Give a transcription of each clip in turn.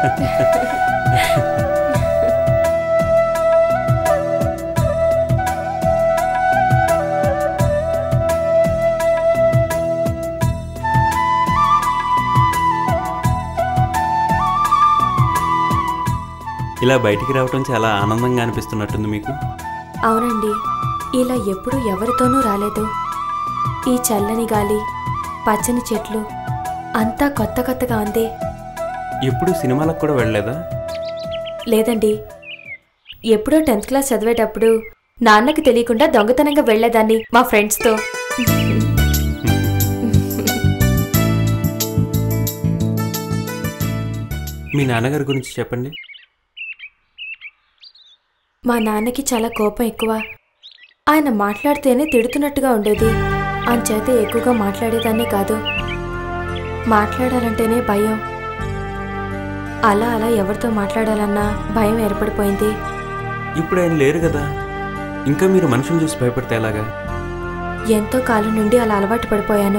ఇలా బయటికి రావటం చాలా ఆనందంగా అనిపిస్తున్నట్టుంది మీకు అవునండి ఇలా ఎప్పుడూ ఎవరితోనూ రాలేదు ఈ చల్లని గాలి పచ్చని చెట్లు అంతా కొత్త కొత్తగా ఉంది ఎప్పుడు సినిమాలకు కూడా వెళ్ళలేదా లేదండి ఎప్పుడో టెన్త్ క్లాస్ చదివేటప్పుడు నాన్నకి తెలియకుండా దొంగతనంగా వెళ్ళేదాన్ని మా ఫ్రెండ్స్తో మీ నాన్నగారి గురించి చెప్పండి మా నాన్నకి చాలా కోపం ఎక్కువ ఆయన మాట్లాడితేనే తిడుతున్నట్టుగా ఉండేది అంచేత ఎక్కువగా మాట్లాడేదాన్ని కాదు మాట్లాడాలంటేనే భయం అలా అలా ఎవరితో మాట్లాడాలన్నా భయం ఏర్పడిపోయింది ఇప్పుడు ఆయన లేరు కదా ఇంకా మీరు మనుషుని చూసి భయపడితే ఎలాగా ఎంతో కాలం నుండి అలా అలవాటు పడిపోయాను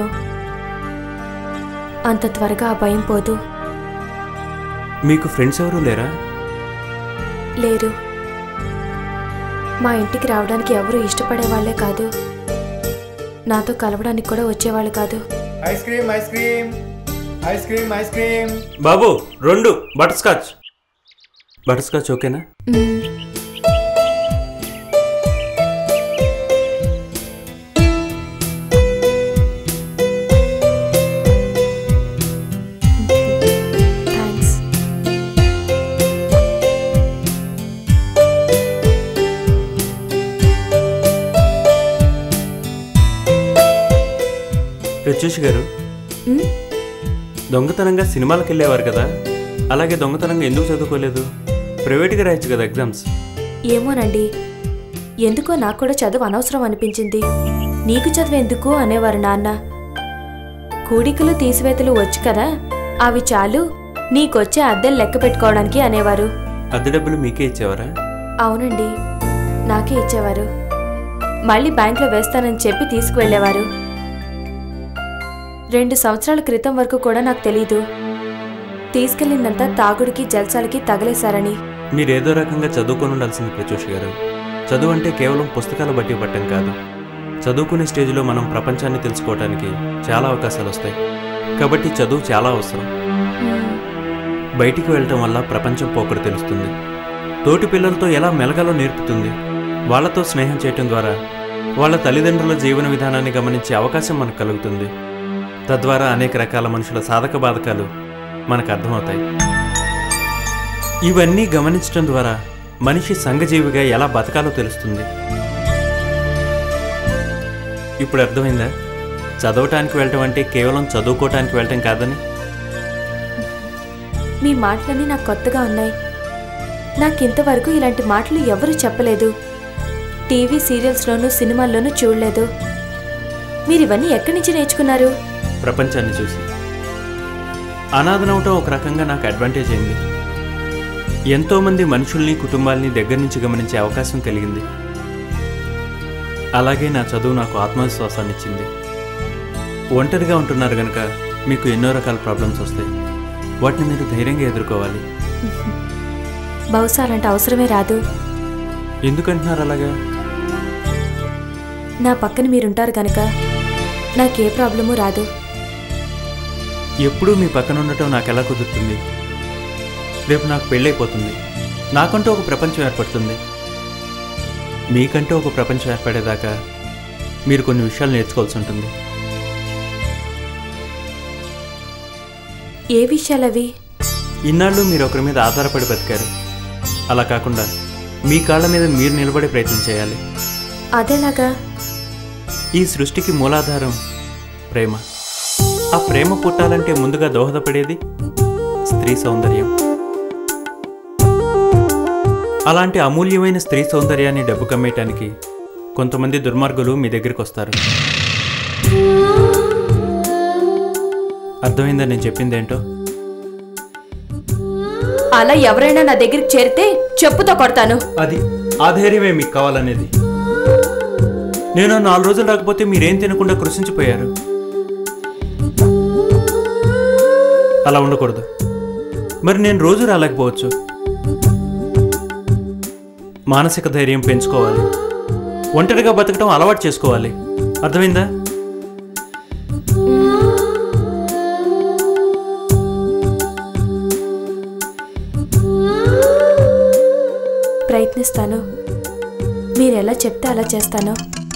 అంత త్వరగా ఆ భయం పోదు మీకు ఫ్రెండ్స్ ఎవరూ లేరా లేరు మా ఇంటికి రావడానికి ఎవరు ఇష్టపడే వాళ్ళే కాదు నాతో కలవడానికి కూడా వచ్చేవాళ్ళు కాదు ice cream ice cream ice cream ice cream బాబు రెండు బటర్ స్కాచ్ బటర్ స్కాచ్ ఓకేనా మ్మ్. థ్యాంక్స్ ప్రత్యూష్ గారు మ్మ్? దొంగతనంగా సినిమాలకు వెళ్ళేవారు కదా అలాగే దొంగతనంగా ఎందుకు చదువుకోలేదు ప్రైవేట్గా రాయొచ్చు కదా ఎగ్జామ్స్ ఏమోనండి ఎందుకో నాకు కూడా చదువు అనవసరం అనిపించింది నీకు చదువు ఎందుకు అనేవారు నాన్న కూడికలు తీసివేతలు వచ్చు కదా అవి చాలు నీకొచ్చే అద్దెలు లెక్క పెట్టుకోవడానికి అనేవారు అద్దె డబ్బులు మీకే ఇచ్చేవారా అవునండి నాకే ఇచ్చేవారు మళ్ళీ బ్యాంక్లో వేస్తానని చెప్పి తీసుకువెళ్ళేవారు రెండు సంవత్సరాల క్రితం వరకు కూడా నాకు తెలీదు తీసుకెళ్ళిందంతా తాగుడికి జల్సాలకి తగలేశారని మీరు ఏదో రకంగా చదువుకొని ఉండాల్సింది ప్రత్యూష్ గారు చదువు అంటే కేవలం పుస్తకాల బట్టి పట్టం కాదు చదువుకునే స్టేజ్లో మనం ప్రపంచాన్ని తెలుసుకోవడానికి చాలా అవకాశాలు వస్తాయి కాబట్టి చదువు చాలా అవసరం బయటికి వెళ్ళటం వల్ల ప్రపంచం పోకడు తెలుస్తుంది తోటి పిల్లలతో ఎలా మెలగాలో నేర్పుతుంది వాళ్ళతో స్నేహం చేయటం ద్వారా వాళ్ళ తల్లిదండ్రుల జీవన విధానాన్ని గమనించే అవకాశం మనకు కలుగుతుంది తద్వారా అనేక రకాల మనుషుల సాధక బాధకాలు మనకు అర్థమవుతాయి ఇవన్నీ గమనించడం ద్వారా మనిషి సంఘజీవిగా ఎలా బతకాలో తెలుస్తుంది ఇప్పుడు అర్థమైందా చదవటానికి వెళ్ళటం అంటే కేవలం చదువుకోవటానికి వెళ్ళటం కాదని మీ మాటలన్నీ నాకు కొత్తగా ఉన్నాయి నాకింతవరకు ఇలాంటి మాటలు ఎవరూ చెప్పలేదు టీవీ సీరియల్స్లోనూ సినిమాల్లోనూ చూడలేదు మీరు ఇవన్నీ ఎక్కడి నుంచి నేర్చుకున్నారు ప్రపంచాన్ని చూసి అనాథనవటం ఒక రకంగా నాకు అడ్వాంటేజ్ అయింది ఎంతోమంది మనుషుల్ని కుటుంబాల్ని దగ్గర నుంచి గమనించే అవకాశం కలిగింది అలాగే నా చదువు నాకు ఆత్మవిశ్వాసాన్ని ఇచ్చింది ఒంటరిగా ఉంటున్నారు కనుక మీకు ఎన్నో రకాల ప్రాబ్లమ్స్ వస్తాయి వాటిని మీరు ధైర్యంగా ఎదుర్కోవాలి బహుశా అలాంటి అవసరమే రాదు ఎందుకంటున్నారు అలాగా నా పక్కన మీరుంటారు గనక నాకే ప్రాబ్లము రాదు ఎప్పుడూ మీ పక్కన ఉండటం నాకు ఎలా కుదురుతుంది రేపు నాకు పెళ్ళైపోతుంది నాకంటూ ఒక ప్రపంచం ఏర్పడుతుంది మీకంటూ ఒక ప్రపంచం ఏర్పడేదాకా మీరు కొన్ని విషయాలు నేర్చుకోవాల్సి ఉంటుంది ఏ విషయాలవి ఇన్నాళ్ళు మీరు ఒకరి మీద ఆధారపడి బతికారు అలా కాకుండా మీ కాళ్ళ మీద మీరు నిలబడే ప్రయత్నం చేయాలి అదేలాగా ఈ సృష్టికి మూలాధారం ప్రేమ ఆ ప్రేమ పుట్టాలంటే ముందుగా దోహదపడేది స్త్రీ సౌందర్యం అలాంటి అమూల్యమైన స్త్రీ సౌందర్యాన్ని డబ్బు కమ్మేయటానికి కొంతమంది దుర్మార్గులు మీ దగ్గరికి వస్తారు అర్థమైందా నేను చెప్పిందేంటో అలా ఎవరైనా నా దగ్గరికి చేరితే చెప్పుతో కొడతాను అది ఆ ధైర్యమే మీకు కావాలనేది నేను నాలుగు రోజులు రాకపోతే మీరేం తినకుండా కృషించిపోయారు అలా ఉండకూడదు మరి నేను రోజు రాలేకపోవచ్చు మానసిక ధైర్యం పెంచుకోవాలి ఒంటరిగా బతకడం అలవాటు చేసుకోవాలి అర్థమైందా ప్రయత్నిస్తాను మీరు ఎలా చెప్తే అలా చేస్తాను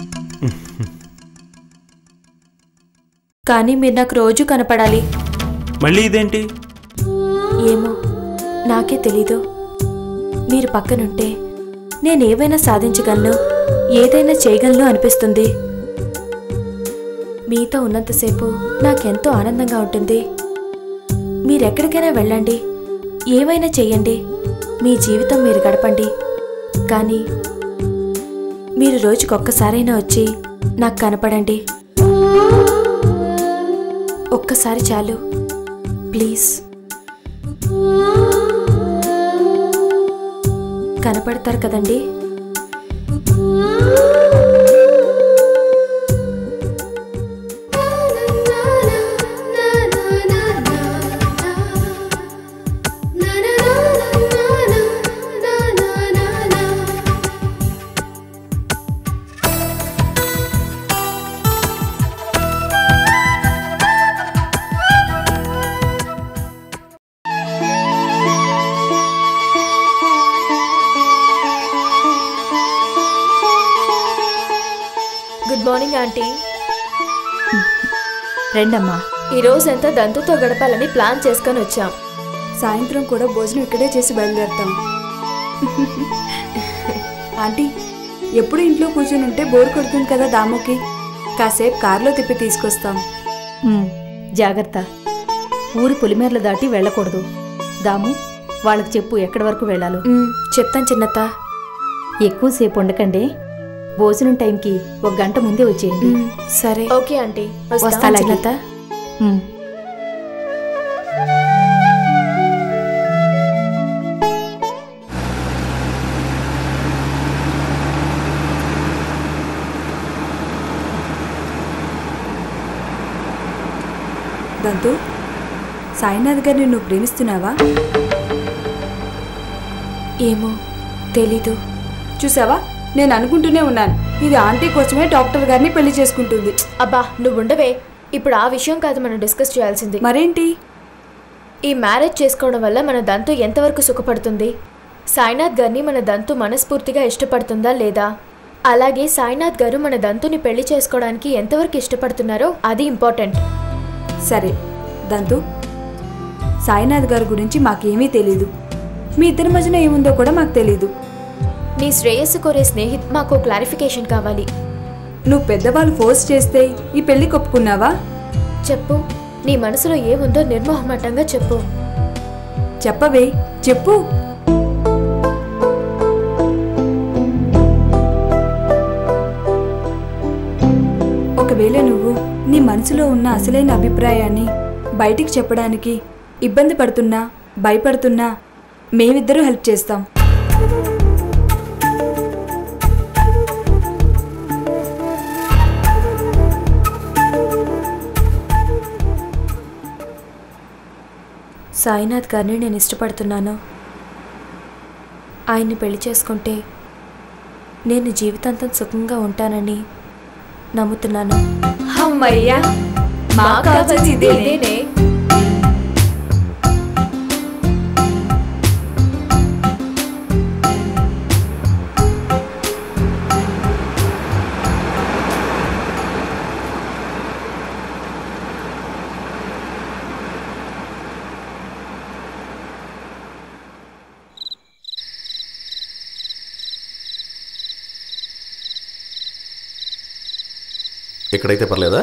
కానీ మీరు నాకు రోజు కనపడాలి మళ్ళీ ఇదేంటి ఏమో నాకే తెలీదు మీరు పక్కనుంటే నేనేవైనా సాధించగలను ఏదైనా చేయగలను అనిపిస్తుంది మీతో ఉన్నంతసేపు నాకెంతో ఆనందంగా ఉంటుంది మీరెక్కడికైనా వెళ్ళండి ఏమైనా చెయ్యండి మీ జీవితం మీరు గడపండి కానీ మీరు రోజుకొక్కసారైనా వచ్చి నాకు కనపడండి ఒక్కసారి చాలు ప్లీజ్ కనపడతారు కదండి గుడ్ మార్నింగ్ ఆంటీ రండమ్మా ఈ రోజు ఎంత దంతుతో గడపాలని ప్లాన్ చేసుకొని వచ్చాం సాయంత్రం కూడా భోజనం ఇక్కడే చేసి బయలుదేరుతాం ఆంటీ ఎప్పుడు ఇంట్లో కూర్చొని ఉంటే బోర్ కొడుతుంది కదా దాముకి కాసేపు కారులో తిప్పి తీసుకొస్తాం ఉమ్, జాగ్రత్త ఊరి పొలిమేరలు దాటి వెళ్ళకూడదు దాము వాళ్ళకి చెప్పు ఎక్కడి వరకు వెళ్ళాలో మ్, చెప్తాను చిన్నత్త ఎక్కువసేపు ఉండకండి భోజనం టైంకి ఒక గంట ముందే వచ్చేయండి మ్, సరే ఓకే ఆంటీ వస్తాను వస్తాను చిన్నత్త ఉమ్, దంతు సాయినాథ్ గారిని నువ్వు ప్రేమిస్తున్నావా ఏమో తెలీదు చూసావా నేను అనుకుంటూనే ఉన్నాను ఇది ఆంటీ కోసమే డాక్టర్ గారిని పెళ్లి చేసుకుంటుంది అబ్బా నువ్వు ఉండవే ఇప్పుడు ఆ విషయం కాదు మనం డిస్కస్ చేయాల్సింది మరేంటి ఈ మ్యారేజ్ చేసుకోవడం వల్ల మన దంతు ఎంతవరకు సుఖపడుతుంది సాయినాథ్ గారిని మన దంతు మనస్ఫూర్తిగా ఇష్టపడుతుందా లేదా అలాగే సాయినాథ్ గారు మన దంతుని పెళ్లి చేసుకోవడానికి ఎంతవరకు ఇష్టపడుతున్నారో అది ఇంపార్టెంట్ సరే దంతు సాయినాథ్ గారి గురించి మాకేమీ తెలీదు మీ ఇద్దరి మధ్యన ఏముందో కూడా మాకు తెలీదు నీ శ్రేయస్సు కోరే స్నేహిత్ మాకు క్లారిఫికేషన్ కావాలి నువ్వు పెద్దవాళ్ళు ఫోర్స్ చేస్తే ఈ పెళ్లి కొప్పుకున్నావా చెప్పు నీ మనసులో ఏముందో నిర్మోహమాటంగా చెప్పు చెప్పవే చెప్పు ఒకవేళ నువ్వు నీ మనసులో ఉన్న అసలైన అభిప్రాయాన్ని బయటికి చెప్పడానికి ఇబ్బంది పడుతున్నా భయపడుతున్నా మేమిద్దరూ హెల్ప్ చేస్తాం సాయినాథ్ గారిని నేను ఇష్టపడుతున్నాను ఆయన్ని పెళ్లి చేసుకుంటే నేను జీవితాంతం సుఖంగా ఉంటానని నమ్ముతున్నాను అమ్మయ్యా మాకు కావాల్సింది ఇదేనే. ఇదేనే ఇక్కడైతే పర్లేదా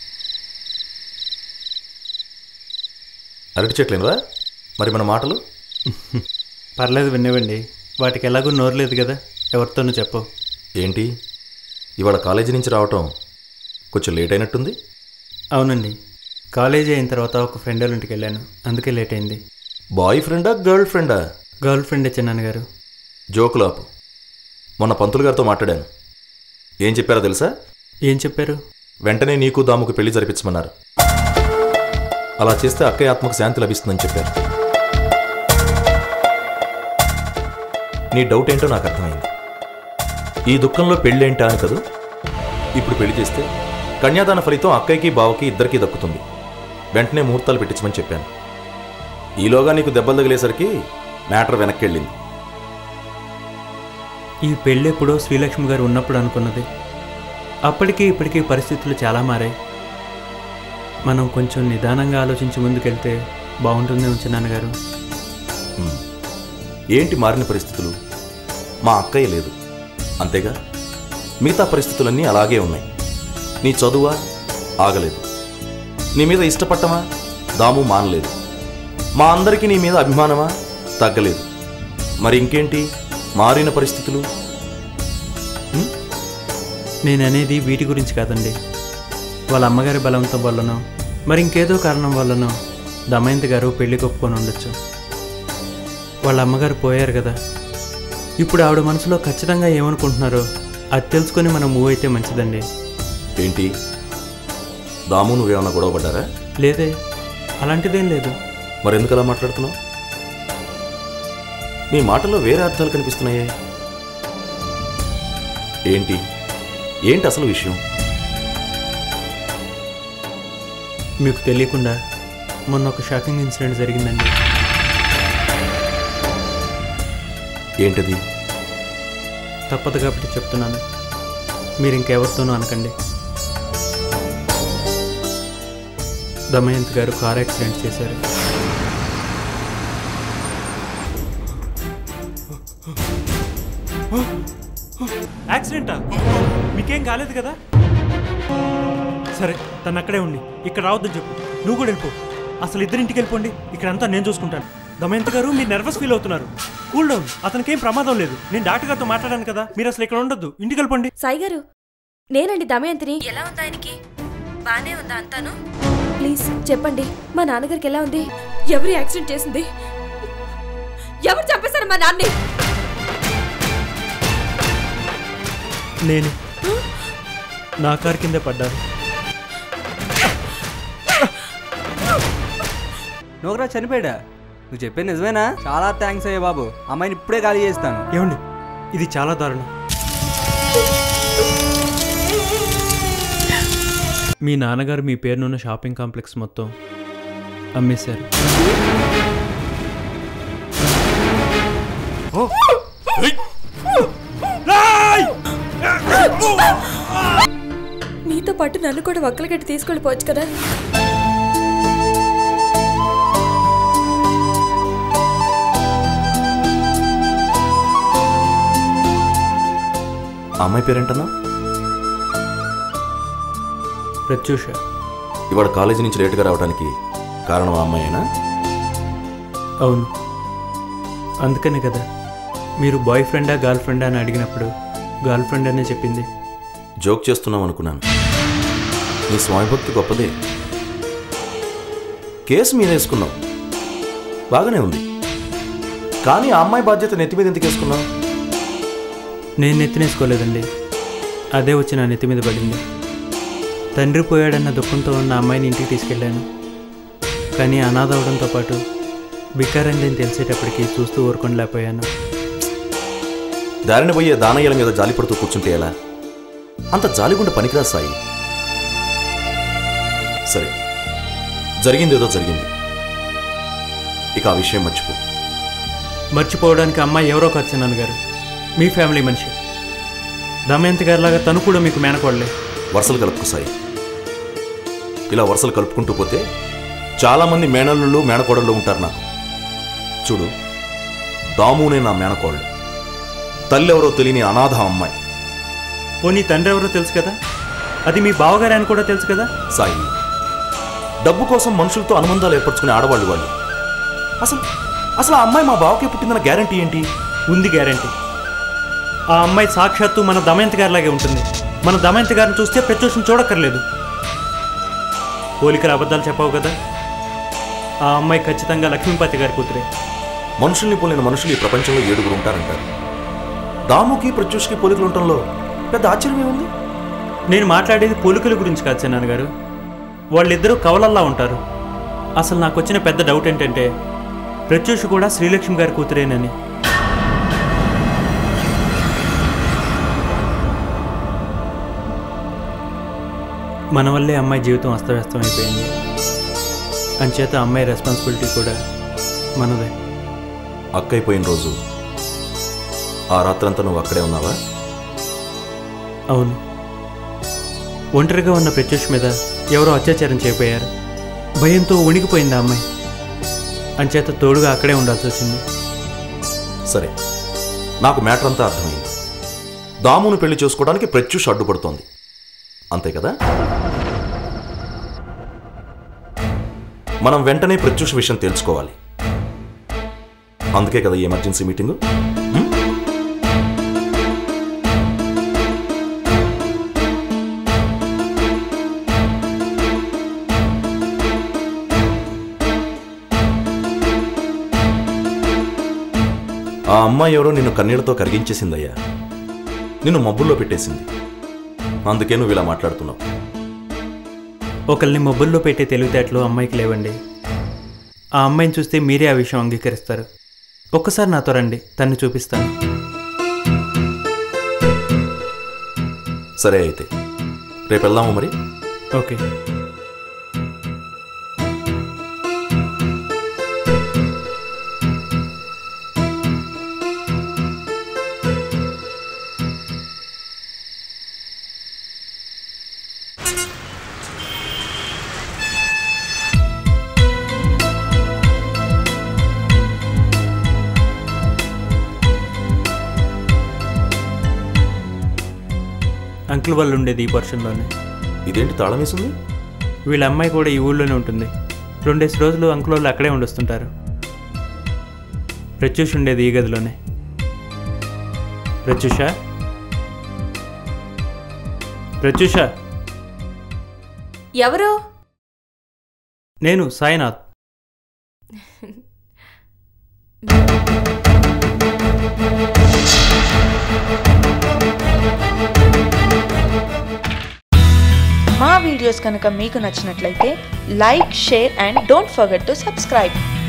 అరటి చెట్లేనువా మరి మన మాటలు పర్లేదు వినేవండి వాటికి ఎలాగో నోరు లేదు కదా ఎవరితోనూ చెప్పు ఏంటి ఇవాళ కాలేజీ నుంచి రావటం కొంచెం లేట్ అయినట్టుంది అవునండి కాలేజీ అయిన తర్వాత ఒక ఫ్రెండ్ వాళ్ళ ఇంటికి వెళ్ళాను అందుకే లేట్ అయింది బాయ్ ఫ్రెండా గర్ల్ ఫ్రెండా గర్ల్ ఫ్రెండ్ చిన్నాన్న గారు జోకులాపు మొన్న పంతులు గారితో మాట్లాడాను ఏం చెప్పారో తెలుసా ఏం చెప్పారు వెంటనే నీకు దాముకు పెళ్లి జరిపించమన్నారు అలా చేస్తే అక్కయ్య ఆత్మకు శాంతి లభిస్తుందని చెప్పారు నీ డౌట్ ఏంటో నాకు అర్థమైంది ఈ దుఃఖంలో పెళ్ళేంటా అని కదూ ఇప్పుడు పెళ్లి చేస్తే కన్యాదాన ఫలితం అక్కయ్యకి బావకి ఇద్దరికీ దక్కుతుంది వెంటనే ముహూర్తాలు పెట్టించమని చెప్పాను ఈలోగా నీకు దెబ్బలు తగిలేసరికి మ్యాటర్ వెనక్కి వెళ్ళింది ఈ పెళ్ళెప్పుడో శ్రీలక్ష్మి గారు ఉన్నప్పుడు అనుకున్నది అప్పటికి ఇప్పటికీ పరిస్థితులు చాలా మారాయి మనం కొంచెం నిదానంగా ఆలోచించి ముందుకెళ్తే బాగుంటుంది ఉంచినాన్న గారు హ్మ్. ఏంటి మారిన పరిస్థితులు మా అక్కయ్య లేదు అంతేగా మిగతా పరిస్థితులన్నీ అలాగే ఉన్నాయి నీ చదువా ఆగలేదు నీ మీద ఇష్టపట్టమా దాము మానలేదు మా అందరికీ నీ మీద అభిమానమా తగ్గలేదు మరి ఇంకేంటి మారిన పరిస్థితులు హ్మ్? నేను అనేది వీటి గురించి కాదండి వాళ్ళ అమ్మగారి బలవంతం వల్లనో మరి ఇంకేదో కారణం వల్లనో దమయంతి గారు పెళ్లి కొప్పుకొని ఉండొచ్చు వాళ్ళ అమ్మగారు పోయారు కదా ఇప్పుడు ఆవిడ మనసులో ఖచ్చితంగా ఏమనుకుంటున్నారో అది తెలుసుకొని మనం మూవ్ అయితే మంచిదండి ఏంటి దాము నువ్వేమన్నా గొడవ పడ్డారా లేదే అలాంటిదేం లేదు మరెందుకు అలా మాట్లాడుతున్నావు నీ మాటల్లో వేరే అర్థాలు కనిపిస్తున్నాయే ఏంటి ఏంటి అసలు విషయం మీకు తెలియకుండా మొన్న ఒక షాకింగ్ ఇన్సిడెంట్ జరిగిందండి ఏంటది తప్పదు కాబట్టి చెప్తున్నాను మీరు ఇంకెవరితోనూ అనకండి దమయంత్ గారు కార్ యాక్సిడెంట్ చేశారు యాక్సిడెంటా మీకేం కాలేదు కదా సరే తను అక్కడే ఉండి ఇక్కడ రావద్దని చెప్పు నువ్వు కూడా వెళ్ళిపో అసలు ఇద్దరు ఇంటికి వెళ్ళిపోండి ఇక్కడంతా నేను చూసుకుంటాను దమయంత్ గారు మీరు నర్వస్ ఫీల్ అవుతున్నారు కూల్ డౌన్ అతనికి ఏం ప్రమాదం లేదు నేను డాక్టర్ గారితో మాట్లాడాను కదా మీరు అసలు ఇక్కడ ఉండొద్దు ఇంటికి వెళ్ళిపోండి సాయి గారు నేనండి దమయంతిని ఎలా ఉందా ఆయనకి బానే ఉందా అంతాను ప్లీజ్ చెప్పండి మా నాన్నగారికి ఎలా ఉంది ఎవరు యాక్సిడెంట్ చేసింది ఎవరు చంపేశారు మా నాన్ని నేను నా కారు కిందే పడ్డారు నోకరా చనిపోయాడా నువ్వు చెప్పేది నిజమేనా చాలా థ్యాంక్స్ అయ్యా బాబు అమ్మాయిని ఇప్పుడే ఖాళీ చేస్తాను ఏమండి ఇది చాలా దారుణం మీ నాన్నగారు మీ పేరునున్న షాపింగ్ కాంప్లెక్స్ మొత్తం అమ్మేశారు మీతో పాటు నన్ను కూడా ఒక్కలగట్టి తీసుకెళ్ళిపోవచ్చు కదా ఆ అమ్మాయి పేరేంటన్నా ప్రత్యూష ఇవాళ కాలేజీ నుంచి లేటుగా రావడానికి కారణం ఆ అమ్మాయేనా అవును అందుకనే కదా మీరు బాయ్ ఫ్రెండా గర్ల్ ఫ్రెండా అని అడిగినప్పుడు గర్ల్ ఫ్రెండ్ అనే చెప్పింది జోక్ చేస్తున్నాం అనుకున్నాను నీ స్వామిభక్తి గొప్పదే కేసు మీద వేసుకున్నావు బాగానే ఉంది కానీ ఆ అమ్మాయి బాధ్యత నెత్తి మీద ఎందుకు వేసుకున్నావు నేను నెత్తినేసుకోలేదండి అదే వచ్చి నా నెత్తి మీద పడింది తండ్రి పోయాడన్న దుఃఖంతో ఉన్న అమ్మాయిని ఇంటికి తీసుకెళ్ళాను కానీ అనాథ అవడంతో పాటు బికారందని తెలిసేటప్పటికి చూస్తూ ఊరుకొనలేకపోయాను దారిన పోయే దానయ్యల మీద జాలి పడుతూ కూర్చుంటే ఎలా అంత జాలిగుండ పనికిరా సాయి సరే జరిగిందేదో జరిగింది ఇక ఆ విషయం మర్చిపో మర్చిపోవడానికి అమ్మాయి ఎవరో కాదు నాన్నగారు మీ ఫ్యామిలీ మనిషి దమయంతి గారిలాగా తను కూడా మీకు మేనకోడలే వరుసలు కలుపుకు సాయి ఇలా వరుసలు కలుపుకుంటూ పోతే చాలామంది మేనల్లుళ్ళు మేనకోడళ్ళు ఉంటారు నాకు చూడు దామునే నా మేనకోళ్ళు తల్లి ఎవరో తెలియని అనాథ అమ్మాయి పోనీ తండ్రి ఎవరో తెలుసు కదా అది మీ బావగారు అని కూడా తెలుసు కదా సాయి డబ్బు కోసం మనుషులతో అనుబంధాలు ఏర్పరచుకునే ఆడవాళ్ళు వాళ్ళు అసలు అసలు ఆ అమ్మాయి మా బావకే పుట్టిందన్న గ్యారంటీ ఏంటి ఉంది గ్యారంటీ ఆ అమ్మాయి సాక్షాత్తు మన దమయంతి గారిలాగే ఉంటుంది మన దమయంతి గారిని చూస్తే ప్రత్యూషం చూడక్కర్లేదు పోలికల అబద్ధాలు చెప్పావు కదా ఆ అమ్మాయి ఖచ్చితంగా లక్ష్మీపతి గారి కూతురే మనుషుల్ని పోలిన మనుషులు ఈ ప్రపంచంలో ఏడుగురు ఉంటారంటారు దాముకి ప్రత్యూష్కి పోలికలు ఉండటంలో పెద్ద ఆశ్చర్యం ఏముంది నేను మాట్లాడేది పోలికల గురించి కాదు నాన్న గారు వాళ్ళిద్దరూ కవలల్లా ఉంటారు అసలు నాకు వచ్చిన పెద్ద డౌట్ ఏంటంటే ప్రత్యూష్ కూడా శ్రీలక్ష్మి గారి కూతురేనని మన వల్లే అమ్మాయి జీవితం అస్తవ్యస్తం అయిపోయింది అంచేత అమ్మాయి రెస్పాన్సిబిలిటీ కూడా మనదే అక్క అయిపోయిన రోజు ఆ రాత్రంతా నువ్వు అక్కడే ఉన్నావా అవును ఒంటరిగా ఉన్న ప్రత్యూష్ మీద ఎవరో అత్యాచారం చేయబోయారు భయంతో వణికిపోయింది ఆ అమ్మాయి అంచేత తోడుగా అక్కడే ఉండాల్సి వచ్చింది సరే నాకు మ్యాటర్ అంతా అర్థమైంది దామును పెళ్లి చేసుకోవడానికి ప్రత్యూష్ అడ్డుపడుతోంది అంతే కదా మనం వెంటనే ప్రత్యూష్ విషయం తెలుసుకోవాలి అందుకే కదా ఈ ఎమర్జెన్సీ మీటింగు హ్మ్? ఆ అమ్మాయి ఎవరో నిన్ను కన్నీళ్లతో కరిగించేసిందయ్యా నిన్ను మబ్బుల్లో పెట్టేసింది అందుకే నువ్వు ఇలా మాట్లాడుతున్నావు ఒకరిని మొబైల్లో పెట్టే తెలివితేటలు అమ్మాయికి లేవండి ఆ అమ్మాయిని చూస్తే మీరే ఆ విషయం అంగీకరిస్తారు ఒక్కసారి నాతో రండి తన్ని చూపిస్తాను సరే అయితే రేపు వెళ్దాము మరి ఓకే అంకుల్ వాళ్ళు ఉండేది ఈ పర్షన్లోనే ఇదేంటి తాళం వేసింది వీళ్ళ అమ్మాయి కూడా ఈ ఊళ్ళోనే ఉంటుంది రెండేసి రోజులు అంకుల్ వాళ్ళు అక్కడే ఉండొస్తుంటారు ప్రత్యూష్ ఉండేది ఈ గదిలోనే ప్రత్యూష ప్రత్యూష ఎవరు నేను సాయినాథ్ మా వీడియోస్ కనుక మీకు నచ్చినట్లయితే like share and don't forget to subscribe